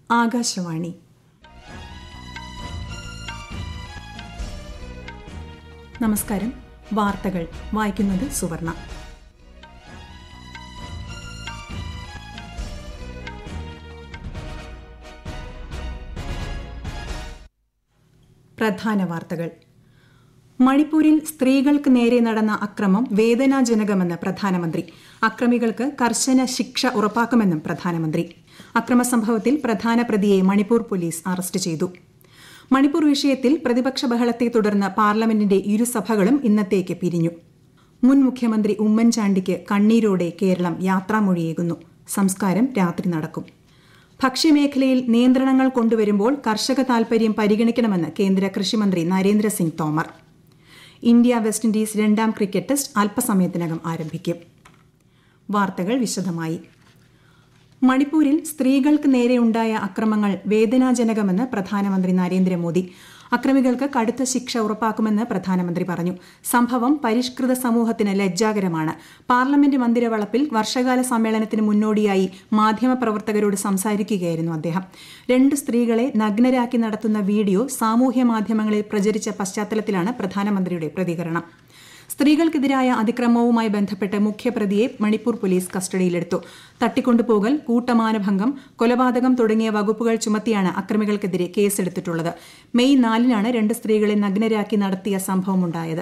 ആകാശവാണി നമസ്കാരം വാർത്തകൾ വായിക്കുന്നത് സുവർണ പ്രധാന വാർത്തകൾ മണിപ്പൂരിൽ സ്ത്രീകൾക്ക് നേരെ നടന്ന അക്രമം വേദനാജനകമെന്ന് പ്രധാനമന്ത്രി അക്രമികൾക്ക് കർശന ശിക്ഷ ഉറപ്പാക്കുമെന്നും പ്രധാനമന്ത്രി അക്രമസംഭവത്തിൽ പ്രധാന പ്രതിയെ മണിപ്പൂർ പോലീസ് അറസ്റ്റ് ചെയ്തു മണിപ്പൂർ വിഷയത്തിൽ പ്രതിപക്ഷ ബഹളത്തെ തുടർന്ന് പാർലമെന്റിന്റെ ഇരുസഭകളും ഇന്നത്തേക്ക് പിരിഞ്ഞു മുൻ മുഖ്യമന്ത്രി ഉമ്മൻചാണ്ടിക്ക് കണ്ണീരോടെ കേരളം യാത്രാമൊഴിയേകുന്നു സംസ്കാരം രാത്രി നടക്കും ഭക്ഷ്യമേഖലയിൽ നിയന്ത്രണങ്ങൾ കൊണ്ടുവരുമ്പോൾ കർഷക താൽപര്യം പരിഗണിക്കണമെന്ന് കേന്ദ്ര കൃഷിമന്ത്രി Narendra Singh Tomar India West Indies രണ്ടാം ക്രിക്കറ്റ് ടെസ്റ്റ് അല്പസമയത്തിനകം ആരംഭിക്കും വാർത്തകൾ വിശദമായി മണിപ്പൂരിൽ സ്ത്രീകൾക്ക് നേരെയുണ്ടായ അക്രമങ്ങൾ വേദനാജനകമെന്ന് പ്രധാനമന്ത്രി നരേന്ദ്രമോദി അക്രമികൾക്ക് കടുത്ത ശിക്ഷ ഉറപ്പാക്കുമെന്ന് പ്രധാനമന്ത്രി പറഞ്ഞു സംഭവം പരിഷ്കൃത സമൂഹത്തിന് ലജ്ജാകരമാണ് പാർലമെന്റ് മന്ദിരവളപ്പിൽ വർഷകാല സമ്മേളനത്തിന് മുന്നോടിയായി മാധ്യമപ്രവർത്തകരോട് സംസാരിക്കുകയായിരുന്നു അദ്ദേഹം രണ്ട് സ്ത്രീകളെ നഗ്നരാക്കി നടത്തുന്ന വീഡിയോ സാമൂഹ്യ മാധ്യമങ്ങളിൽ പ്രചരിച്ച പശ്ചാത്തലത്തിലാണ് പ്രധാനമന്ത്രിയുടെ പ്രതികരണം സ്ത്രീകൾക്കെതിരായ അതിക്രമവുമായി ബന്ധപ്പെട്ട് മുഖ്യപ്രതിയെ മണിപ്പൂർ പോലീസ് കസ്റ്റഡിയിലെടുത്തു തട്ടിക്കൊണ്ടുപോകൽ കൂട്ടമാനഭംഗം കൊലപാതകം തുടങ്ങിയ വകുപ്പുകൾ ചുമത്തിയാണ് അക്രമികൾക്കെതിരെ കേസെടുത്തിട്ടുള്ളത് മെയ് നാലിനാണ് രണ്ട് സ്ത്രീകളെ നഗ്നരാക്കി നടത്തിയ സംഭവമുണ്ടായത്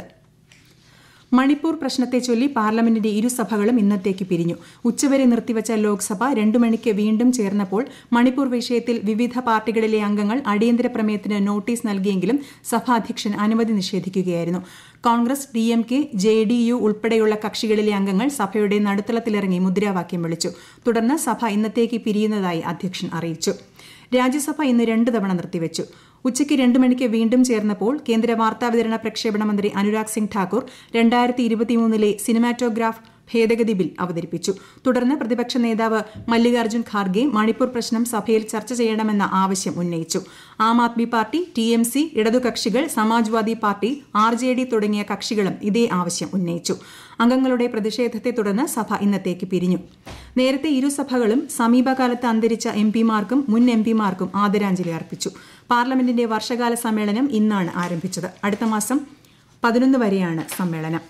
മണിപ്പൂർ പ്രശ്നത്തെ ചൊല്ലി പാർലമെന്റിന്റെ ഇരുസഭകളും ഇന്നത്തേക്ക് പിരിഞ്ഞു ഉച്ചവരെ നിർത്തിവച്ച ലോക്സഭ രണ്ടു മണിക്ക് വീണ്ടും ചേർന്നപ്പോൾ മണിപ്പൂർ വിഷയത്തിൽ വിവിധ പാർട്ടികളിലെ അംഗങ്ങൾ അടിയന്തര പ്രമേയത്തിന് നോട്ടീസ് നൽകിയെങ്കിലും സഭാധ്യക്ഷൻ അനുമതി നിഷേധിക്കുകയായിരുന്നു Congress D M K J D U ഉൾപ്പെടെയുള്ള കക്ഷികളിലെ അംഗങ്ങൾ സഭയുടെ നടുത്തളത്തിലിറങ്ങി മുദ്രാവാക്യം വിളിച്ചു തുടർന്ന് സഭ ഇന്നത്തേക്ക് പിരിയുന്നതായി അധ്യക്ഷൻ അറിയിച്ചു രാജ്യസഭ ഇന്ന് രണ്ട് തവണ നിർത്തിവച്ചു ഉച്ചയ്ക്ക് രണ്ട് മണിക്ക് വീണ്ടും ചേർന്നപ്പോൾ കേന്ദ്ര വാർത്താവിതരണ പ്രക്ഷേപണ മന്ത്രി അനുരാഗ് സിംഗ് ഠാക്കൂർ രണ്ടായിരത്തി ഇരുപത്തിമൂന്നിലെ സിനിമാറ്റോഗ്രാഫ് ഭേദഗതി ബിൽ അവതരിപ്പിച്ചു തുടർന്ന് പ്രതിപക്ഷ നേതാവ് മല്ലികാർജ്ജുൻ ഖാർഗെ മണിപ്പൂർ പ്രശ്നം സഭയിൽ ചർച്ച ചെയ്യണമെന്ന ആവശ്യം ഉന്നയിച്ചു Aam Aadmi party T M C ഇടതുകക്ഷികൾ Samajwadi party R J D തുടങ്ങിയ കക്ഷികളും ഇതേ ആവശ്യം ഉന്നയിച്ചു അംഗങ്ങളുടെ പ്രതിഷേധത്തെ തുടർന്ന് സഭ ഇന്നത്തേക്ക് പിരിഞ്ഞു നേരത്തെ ഇരുസഭകളും സമീപകാലത്ത് അന്തരിച്ച എം പിമാർക്കും മുൻ എം പിമാർക്കും ആദരാഞ്ജലി അർപ്പിച്ചു പാർലമെന്റിന്റെ വർഷകാല സമ്മേളനം ഇന്നാണ് ആരംഭിച്ചത് അടുത്ത മാസം പതിനൊന്ന് വരെയാണ് സമ്മേളനം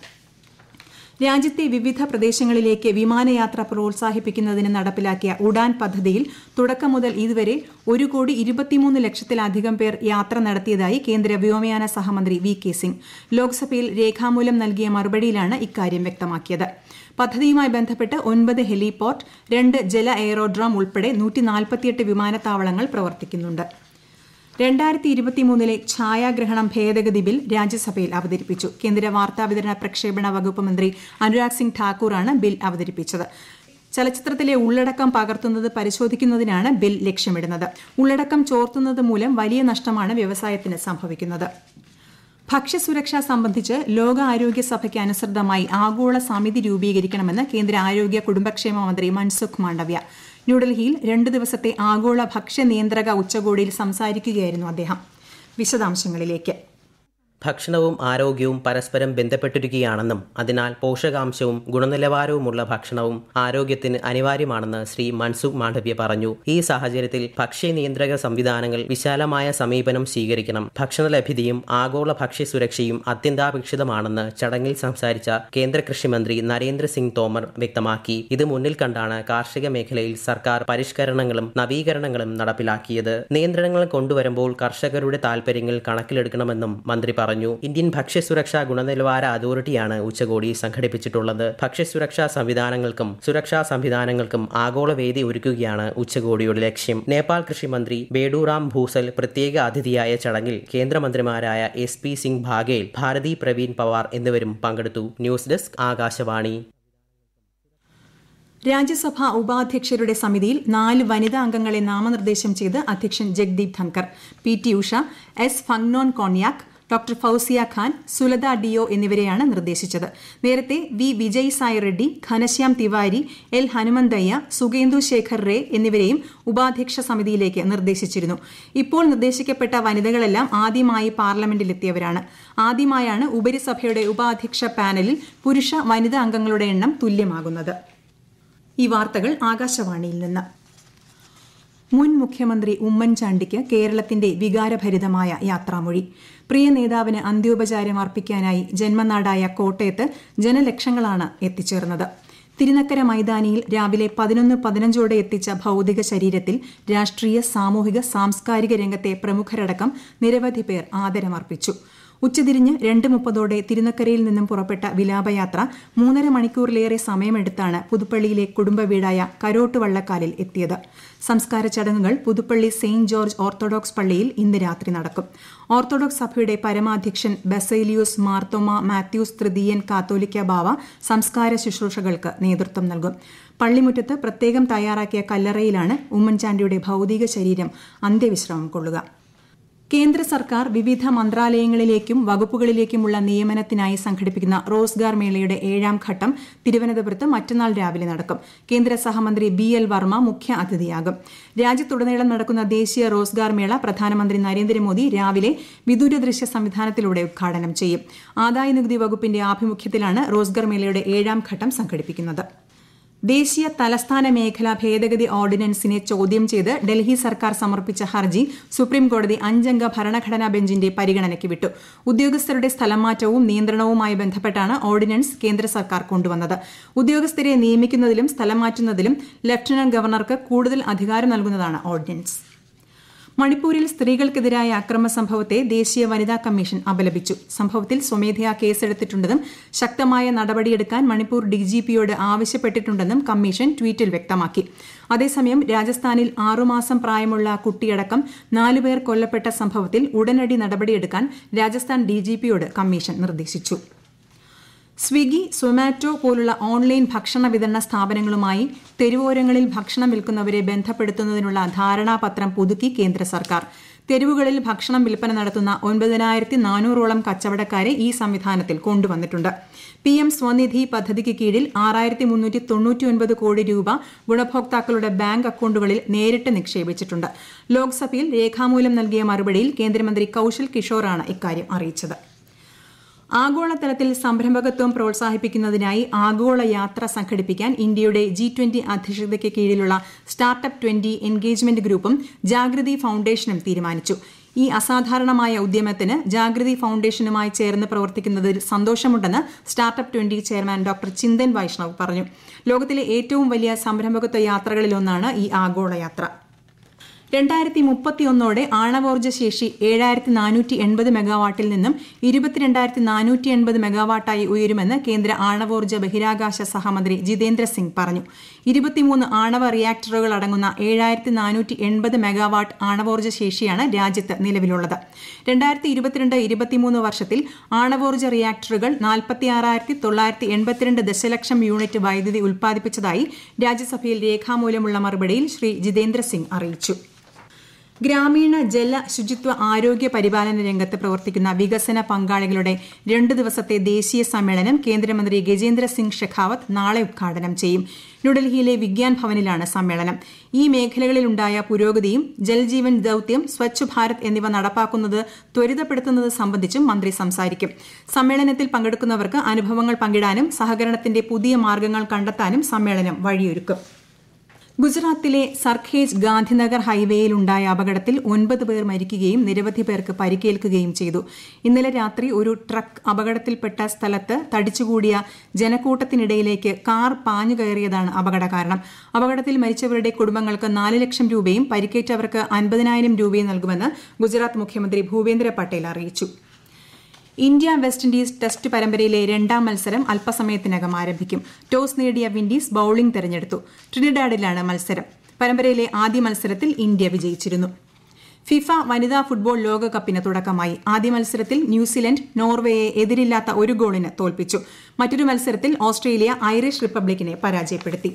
രാജ്യത്തെ വിവിധ പ്രദേശങ്ങളിലേക്ക് വിമാനയാത്ര പ്രോത്സാഹിപ്പിക്കുന്നതിന് നടപ്പിലാക്കിയ ഉഡാൻ പദ്ധതിയിൽ തുടക്കം മുതൽ ഇതുവരെ ഒരു കോടി ഇരുപത്തിമൂന്ന് ലക്ഷത്തിലധികം പേർ യാത്ര നടത്തിയതായി കേന്ദ്ര വ്യോമയാന സഹമന്ത്രി വി കെ സിംഗ് ലോക്സഭയിൽ രേഖാമൂലം നൽകിയ മറുപടിയിലാണ് ഇക്കാര്യം വ്യക്തമാക്കിയത് പദ്ധതിയുമായി ബന്ധപ്പെട്ട് ഒൻപത് ഹെലിപോർട്ട് രണ്ട് ജല എയറോഡ്രോം ഉൾപ്പെടെ നൂറ്റി നാൽപ്പത്തിയെട്ട് വിമാനത്താവളങ്ങൾ പ്രവർത്തിക്കുന്നുണ്ട് രണ്ടായിരത്തി ഇരുപത്തിമൂന്നിലെ ഛായാഗ്രഹണം ഭേദഗതി ബിൽ രാജ്യസഭയിൽ അവതരിപ്പിച്ചു കേന്ദ്ര വാർത്താവിതരണ പ്രക്ഷേപണ വകുപ്പ് മന്ത്രി അനുരാഗ് സിംഗ് ഠാക്കൂറാണ് ബിൽ അവതരിപ്പിച്ചത് ചലച്ചിത്രത്തിലെ ഉള്ളടക്കം പകർത്തുന്നത് പരിശോധിക്കുന്നതിനാണ് ബിൽ ലക്ഷ്യമിടുന്നത് ഉള്ളടക്കം ചോർത്തുന്നത് മൂലം വലിയ നഷ്ടമാണ് വ്യവസായത്തിന് സംഭവിക്കുന്നത് ഭക്ഷ്യസുരക്ഷ സംബന്ധിച്ച് ലോക ആരോഗ്യ സഭയ്ക്ക് അനുസൃതമായി ആഗോള സമിതി രൂപീകരിക്കണമെന്ന് കേന്ദ്ര ആരോഗ്യ കുടുംബക്ഷേമ മന്ത്രി മൻസുഖ് മാണ്ഡവ്യ ന്യൂഡൽഹിയിൽ രണ്ട് ദിവസത്തെ ആഗോള ഭക്ഷ്യ നിയന്ത്രക ഉച്ചകോടിയിൽ സംസാരിക്കുകയായിരുന്നു അദ്ദേഹം വിശദാംശങ്ങളിലേക്ക് ഭക്ഷണവും ആരോഗ്യവും പരസ്പരം ബന്ധപ്പെട്ടിരിക്കുകയാണെന്നും അതിനാൽ പോഷകാംശവും ഗുണനിലവാരവുമുള്ള ഭക്ഷണവും ആരോഗ്യത്തിന് അനിവാര്യമാണെന്ന് ശ്രീ മൻസുഖ് മാണ്ഡവ്യ പറഞ്ഞു ഈ സാഹചര്യത്തിൽ ഭക്ഷ്യ നിയന്ത്രക സംവിധാനങ്ങൾ വിശാലമായ സമീപനം സ്വീകരിക്കണം ഭക്ഷണ ലഭ്യതയും ആഗോള ഭക്ഷ്യ സുരക്ഷയും അത്യന്താപേക്ഷിതമാണെന്ന് ചടങ്ങിൽ സംസാരിച്ച കേന്ദ്ര കൃഷിമന്ത്രി നരേന്ദ്ര സിംഗ് തോമർ വ്യക്തമാക്കി ഇത് മുന്നിൽ കണ്ടാണ് കാർഷിക മേഖലയിൽ സർക്കാർ പരിഷ്കരണങ്ങളും നവീകരണങ്ങളും നടപ്പിലാക്കിയത് നിയന്ത്രണങ്ങൾ കൊണ്ടുവരുമ്പോൾ കർഷകരുടെ താൽപര്യങ്ങൾ കണക്കിലെടുക്കണമെന്നും മന്ത്രി പറഞ്ഞു പറഞ്ഞു ഇന്ത്യൻ ഭക്ഷ്യസുരക്ഷാ ഗുണനിലവാര അതോറിറ്റിയാണ് ഉച്ചകോടി സംഘടിപ്പിച്ചിട്ടുള്ളത് ഭക്ഷ്യസുരക്ഷാ സംവിധാനങ്ങൾക്കും സുരക്ഷാ സംവിധാനങ്ങൾക്കും ആഗോള വേദി ഒരുക്കുകയാണ് ഉച്ചകോടിയുടെ ലക്ഷ്യം നേപ്പാൾ കൃഷിമന്ത്രി ബേഡുറാം ഭൂസൽ പ്രത്യേക അതിഥിയായ ചടങ്ങിൽ കേന്ദ്രമന്ത്രിമാരായ എസ് പി സിംഗ് ഭാഗേൽ ഭാരതി പ്രവീൺ പവാർ എന്നിവരും പങ്കെടുത്തു ന്യൂസ് ഡെസ്ക് ആകാശവാണി രാജ്യസഭാ ഉപാധ്യക്ഷരുടെ സമിതിയിൽ നാല് വനിതാ അംഗങ്ങളെ നാമനിർദ്ദേശം ചെയ്ത് അധ്യക്ഷൻ Jagdeep Dhankhar P T Usha S ഫങ്നോൻ കോൺയാക് doctor Fousiya Khan Sulatha deo എന്നിവരെയാണ് നിർദ്ദേശിച്ചത് നേരത്തെ V Vijay Sai Reddy Ghanshyam Tiwari L Hanumanthaiah സുഗേന്ദു Shekhar ray എന്നിവരെയും ഉപാധ്യക്ഷ സമിതിയിലേക്ക് നിർദ്ദേശിച്ചിരുന്നു ഇപ്പോൾ നിർദ്ദേശിക്കപ്പെട്ട വനിതകളെല്ലാം ആദ്യമായി പാർലമെന്റിലെത്തിയവരാണ് ആദ്യമായാണ് ഉപരിസഭയുടെ ഉപാധ്യക്ഷ പാനലിൽ പുരുഷ വനിതാ അംഗങ്ങളുടെ എണ്ണം തുല്യമാകുന്നത് ഈ വാർത്തകൾ ആകാശവാണിയിൽ നിന്ന് മുൻ മുഖ്യമന്ത്രി ഉമ്മൻചാണ്ടിക്ക് കേരളത്തിന്റെ വികാരഭരിതമായ യാത്രാമൊഴി പ്രിയ നേതാവിന് അന്ത്യോപചാരം അർപ്പിക്കാനായി ജന്മനാടായ കോട്ടയത്ത് ജനലക്ഷങ്ങളാണ് എത്തിച്ചേർന്നത് തിരുനക്കര മൈതാനിയിൽ രാവിലെ പതിനൊന്ന് പതിനഞ്ചോടെ എത്തിച്ച ഭൌതിക ശരീരത്തിൽ രാഷ്ട്രീയ സാമൂഹിക സാംസ്കാരിക രംഗത്തെ പ്രമുഖരടക്കം നിരവധി പേർ ആദരമർപ്പിച്ചു ഉച്ചതിരിഞ്ഞ് രണ്ട് മുപ്പതോടെ തിരുനക്കരയിൽ നിന്നും പുറപ്പെട്ട വിലാപയാത്ര മൂന്നര മണിക്കൂറിലേറെ സമയമെടുത്താണ് പുതുപ്പള്ളിയിലെ കുടുംബ വീടായ കരോട്ട് വള്ളക്കാലിൽ എത്തിയത് സംസ്കാര ചടങ്ങുകൾ പുതുപ്പള്ളി സെയിന്റ് ജോർജ് ഓർത്തഡോക്സ് പള്ളിയിൽ ഇന്ന് രാത്രി നടക്കും ഓർത്തഡോക്സ് സഭയുടെ പരമാധ്യക്ഷൻ ബസേലിയൂസ് മാർത്തോമ മാത്യൂസ് തൃതീയൻ കാത്തോലിക്ക ബാവ സംസ്കാര ശുശ്രൂഷകൾക്ക് നേതൃത്വം നൽകും പള്ളിമുറ്റത്ത് പ്രത്യേകം തയ്യാറാക്കിയ കല്ലറയിലാണ് ഉമ്മൻചാണ്ടിയുടെ ഭൌതിക ശരീരം അന്ത്യവിശ്രമം കൊള്ളുക കേന്ദ്ര സർക്കാർ വിവിധ മന്ത്രാലയങ്ങളിലേക്കും വകുപ്പുകളിലേക്കുമുള്ള നിയമനത്തിനായി സംഘടിപ്പിക്കുന്ന റോസ്ഗാർ മേളയുടെ ഏഴാം ഘട്ടം തിരുവനന്തപുരത്ത് മറ്റന്നാൾ രാവിലെ നടക്കും കേന്ദ്ര സഹമന്ത്രി ബി എൽ വർമ്മ മുഖ്യ അതിഥിയാകും രാജ്യത്തുടനീളം നടക്കുന്ന ദേശീയ റോസ്ഗാർ മേള പ്രധാനമന്ത്രി നരേന്ദ്രമോദി രാവിലെ വിദൂര ദൃശ്യ സംവിധാനത്തിലൂടെ ഉദ്ഘാടനം ചെയ്യും ആദായനികുതി വകുപ്പിന്റെ ആഭിമുഖ്യത്തിലാണ് റോസ്ഗാർ മേളയുടെ ഏഴാം ഘട്ടം സംഘടിപ്പിക്കുന്നത് ദേശീയ തലസ്ഥാന മേഖലാ ഭേദഗതി ഓർഡിനൻസിനെ ചോദ്യം ചെയ്ത് ഡൽഹി സർക്കാർ സമർപ്പിച്ച ഹർജി സുപ്രീംകോടതി അഞ്ചംഗ ഭരണഘടനാ ബെഞ്ചിന്റെ പരിഗണനയ്ക്ക് വിട്ടു ഉദ്യോഗസ്ഥരുടെ സ്ഥലംമാറ്റവും നിയന്ത്രണവുമായി ബന്ധപ്പെട്ടാണ് ഓർഡിനൻസ് കേന്ദ്ര സർക്കാർ കൊണ്ടുവന്നത് ഉദ്യോഗസ്ഥരെ നിയമിക്കുന്നതിലും സ്ഥലം മാറ്റുന്നതിലും ലഫ്റ്റനന്റ് ഗവർണർക്ക് കൂടുതൽ അധികാരം നൽകുന്നതാണ് ഓർഡിനൻസ് മണിപ്പൂരിൽ സ്ത്രീകൾക്കെതിരായ അക്രമ സംഭവത്തെ ദേശീയ വനിതാ കമ്മീഷൻ അപലപിച്ചു സംഭവത്തിൽ സ്വമേധയാ കേസെടുത്തിട്ടുണ്ടെന്നും ശക്തമായ നടപടിയെടുക്കാൻ മണിപ്പൂർ ഡിജിപിയോട് ആവശ്യപ്പെട്ടിട്ടുണ്ടെന്നും കമ്മീഷൻ ട്വീറ്റിൽ വ്യക്തമാക്കി അതേസമയം രാജസ്ഥാനിൽ ആറുമാസം പ്രായമുള്ള കുട്ടിയടക്കം നാലുപേർ കൊല്ലപ്പെട്ട സംഭവത്തിൽ ഉടനടി നടപടിയെടുക്കാൻ രാജസ്ഥാൻ ഡിജിപിയോട് കമ്മീഷൻ നിർദ്ദേശിച്ചു സ്വിഗ്ഗി സൊമാറ്റോ പോലുള്ള ഓൺലൈൻ ഭക്ഷണ വിതരണ സ്ഥാപനങ്ങളുമായി തെരുവോരങ്ങളിൽ ഭക്ഷണം വിൽക്കുന്നവരെ ബന്ധപ്പെടുത്തുന്നതിനുള്ള ധാരണാപത്രം പുതുക്കി കേന്ദ്ര സർക്കാർ തെരുവുകളിൽ ഭക്ഷണം വിൽപ്പന നടത്തുന്ന ഒൻപതിനായിരത്തി നാനൂറോളം കച്ചവടക്കാരെ ഈ സംവിധാനത്തിൽ കൊണ്ടുവന്നിട്ടുണ്ട് പി എം സ്വനിധി പദ്ധതിക്ക് കീഴിൽ ആറായിരത്തി മുന്നൂറ്റി തൊണ്ണൂറ്റിയൊൻപത് കോടി രൂപ ഗുണഭോക്താക്കളുടെ ബാങ്ക് അക്കൌണ്ടുകളിൽ നേരിട്ട് നിക്ഷേപിച്ചിട്ടുണ്ട് ലോക്സഭയിൽ രേഖാമൂലം നൽകിയ മറുപടിയിൽ കേന്ദ്രമന്ത്രി കൌശൽ കിഷോറാണ് ഇക്കാര്യം അറിയിച്ചത് ആഗോളതലത്തിൽ സംരംഭകത്വം പ്രോത്സാഹിപ്പിക്കുന്നതിനായി ആഗോള യാത്ര സംഘടിപ്പിക്കാൻ ഇന്ത്യയുടെ ജി ട്വന്റി അധ്യക്ഷതയ്ക്ക് കീഴിലുള്ള സ്റ്റാർട്ടപ്പ് ട്വന്റി എൻഗേജ്മെന്റ് ഗ്രൂപ്പും ജാഗൃതി ഫൌണ്ടേഷനും തീരുമാനിച്ചു ഈ അസാധാരണമായ ഉദ്യമത്തിന് ജാഗൃതി ഫൌണ്ടേഷനുമായി ചേർന്ന് പ്രവർത്തിക്കുന്നതിൽ സന്തോഷമുണ്ടെന്ന് startup twenty chairman doctor Chintan Vaishnav പറഞ്ഞു ലോകത്തിലെ ഏറ്റവും വലിയ സംരംഭകത്വ യാത്രകളിലൊന്നാണ് ഈ ആഗോള യാത്ര രണ്ടായിരത്തി മുപ്പത്തിയൊന്നോടെ ആണവോർജ്ജ ശേഷി ഏഴായിരത്തി നാനൂറ്റി എൺപത് മെഗാവാട്ടിൽ നിന്നും ഇരുപത്തിരണ്ടായിരത്തി നാനൂറ്റി എൺപത് മെഗാവാട്ടായി ഉയരുമെന്ന് കേന്ദ്ര ആണവോർജ്ജ ബഹിരാകാശ സഹമന്ത്രി ജിതേന്ദ്ര സിംഗ് പറഞ്ഞു ഇരുപത്തിമൂന്ന് ആണവ റിയാക്ടറുകൾ അടങ്ങുന്ന ഏഴായിരത്തി നാനൂറ്റി എൺപത് മെഗാവാട്ട് ആണവോർജ്ജ ശേഷിയാണ് രാജ്യത്ത് നിലവിലുള്ളത് രണ്ടായിരത്തി ഇരുപത്തിരണ്ട് ഇരുപത്തിമൂന്ന് വർഷത്തിൽ ആണവോർജ്ജ റിയാക്ടറുകൾ നാൽപ്പത്തിയാറായിരത്തി തൊള്ളായിരത്തി എൺപത്തിരണ്ട് ദശലക്ഷം യൂണിറ്റ് വൈദ്യുതി ഉൽപ്പാദിപ്പിച്ചതായി രാജ്യസഭയിൽ രേഖാമൂലമുള്ള മറുപടിയിൽ ശ്രീ ജിതേന്ദ്ര സിംഗ് അറിയിച്ചു ഗ്രാമീണ ജല ശുചിത്വ ആരോഗ്യ പരിപാലന രംഗത്ത് പ്രവർത്തിക്കുന്ന വികസന പങ്കാളികളുടെ രണ്ട് ദിവസത്തെ ദേശീയ സമ്മേളനം കേന്ദ്രമന്ത്രി ഗജേന്ദ്ര സിംഗ് ഷെഖാവത്ത് നാളെ ഉദ്ഘാടനം ചെയ്യും ന്യൂഡൽഹിയിലെ വിഗ്യാൻ ഭവനിലാണ് സമ്മേളനം ഈ മേഖലകളിലുണ്ടായ പുരോഗതിയും ജൽജീവൻ ദൌത്യം സ്വച്ഛ് ഭാരത് എന്നിവ നടപ്പാക്കുന്നത് ത്വരിതപ്പെടുത്തുന്നത് സംബന്ധിച്ചും മന്ത്രി സംസാരിക്കും സമ്മേളനത്തിൽ പങ്കെടുക്കുന്നവർക്ക് അനുഭവങ്ങൾ പങ്കിടാനും സഹകരണത്തിന്റെ പുതിയ മാർഗങ്ങൾ കണ്ടെത്താനും സമ്മേളനം വഴിയൊരുക്കും ഗുജറാത്തിലെ സർഖേജ് ഗാന്ധിനഗർ ഹൈവേയിൽ ഉണ്ടായ അപകടത്തിൽ ഒൻപത് പേർ മരിക്കുകയും നിരവധി പേർക്ക് പരിക്കേൽക്കുകയും ചെയ്തു ഇന്നലെ രാത്രി ഒരു ട്രക്ക് അപകടത്തിൽപ്പെട്ട സ്ഥലത്ത് തടിച്ചുകൂടിയ ജനക്കൂട്ടത്തിനിടയിലേക്ക് കാർ പാഞ്ഞു കയറിയതാണ് അപകട കാരണം അപകടത്തിൽ മരിച്ചവരുടെ കുടുംബങ്ങൾക്ക് നാല് ലക്ഷം രൂപയും പരിക്കേറ്റവർക്ക് അൻപതിനായിരം രൂപയും നൽകുമെന്ന് ഗുജറാത്ത് മുഖ്യമന്ത്രി ഭൂപേന്ദ്ര പട്ടേൽ അറിയിച്ചു ഇന്ത്യ വെസ്റ്റ് ഇൻഡീസ് ടെസ്റ്റ് പരമ്പരയിലെ രണ്ടാം മത്സരം അല്പസമയത്തിനകം ആരംഭിക്കും ടോസ് നേടിയ വിൻഡീസ് ബൌളിംഗ് തെരഞ്ഞെടുത്തു ട്രിനിഡാഡിലാണ് മത്സരം പരമ്പരയിലെ ആദ്യ മത്സരത്തിൽ ഇന്ത്യ വിജയിച്ചിരുന്നു ഫിഫ വനിതാ ഫുട്ബോൾ ലോകകപ്പിന് തുടക്കമായി ആദ്യ മത്സരത്തിൽ ന്യൂസിലൻഡ് നോർവേയെ എതിരില്ലാത്ത ഒരു ഗോളിന് തോൽപ്പിച്ചു മറ്റൊരു മത്സരത്തിൽ ഓസ്ട്രേലിയ ഐറിഷ് റിപ്പബ്ലിക്കിനെ പരാജയപ്പെടുത്തി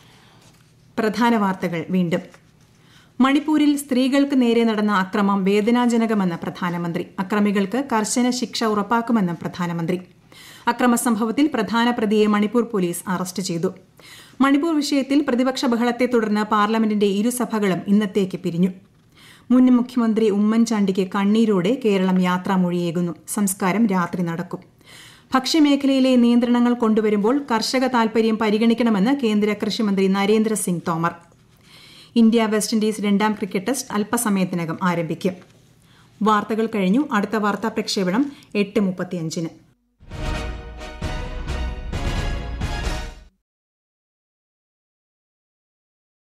പ്രധാന വാർത്തകൾ വീണ്ടും മണിപ്പൂരിൽ സ്ത്രീകൾക്ക് നേരെ നടന്ന അക്രമം വേദനാജനകമെന്ന് പ്രധാനമന്ത്രി അക്രമികൾക്ക് കർശന ശിക്ഷ ഉറപ്പാക്കുമെന്നും പ്രധാനമന്ത്രി അക്രമ സംഭവത്തിൽ പ്രധാന പ്രതിയെ മണിപ്പൂർ പോലീസ് അറസ്റ്റ് ചെയ്തു മണിപ്പൂർ വിഷയത്തിൽ പ്രതിപക്ഷ ബഹളത്തെ തുടർന്ന് പാർലമെന്റിന്റെ ഇരുസഭകളും ഇന്നത്തേക്ക് പിരിഞ്ഞു മുൻ മുഖ്യമന്ത്രി ഉമ്മൻചാണ്ടിക്ക് കണ്ണീരോടെ കേരളം യാത്രാമൊഴിയേകുന്നു സംസ്കാരം രാത്രി നടക്കും ഭക്ഷ്യമേഖലയിലെ നിയന്ത്രണങ്ങൾ കൊണ്ടുവരുമ്പോൾ കർഷക താൽപര്യം പരിഗണിക്കണമെന്ന് കേന്ദ്ര കൃഷിമന്ത്രി Narendra Singh Tomar India West Indies രണ്ടാം ക്രിക്കറ്റ് ടെസ്റ്റ് അല്പസമയത്തിനകം ആരംഭിക്കും വാർത്തകൾ കഴിഞ്ഞു അടുത്ത വാർത്താ പ്രക്ഷേപണം എട്ട് മുപ്പത്തിയഞ്ചിന്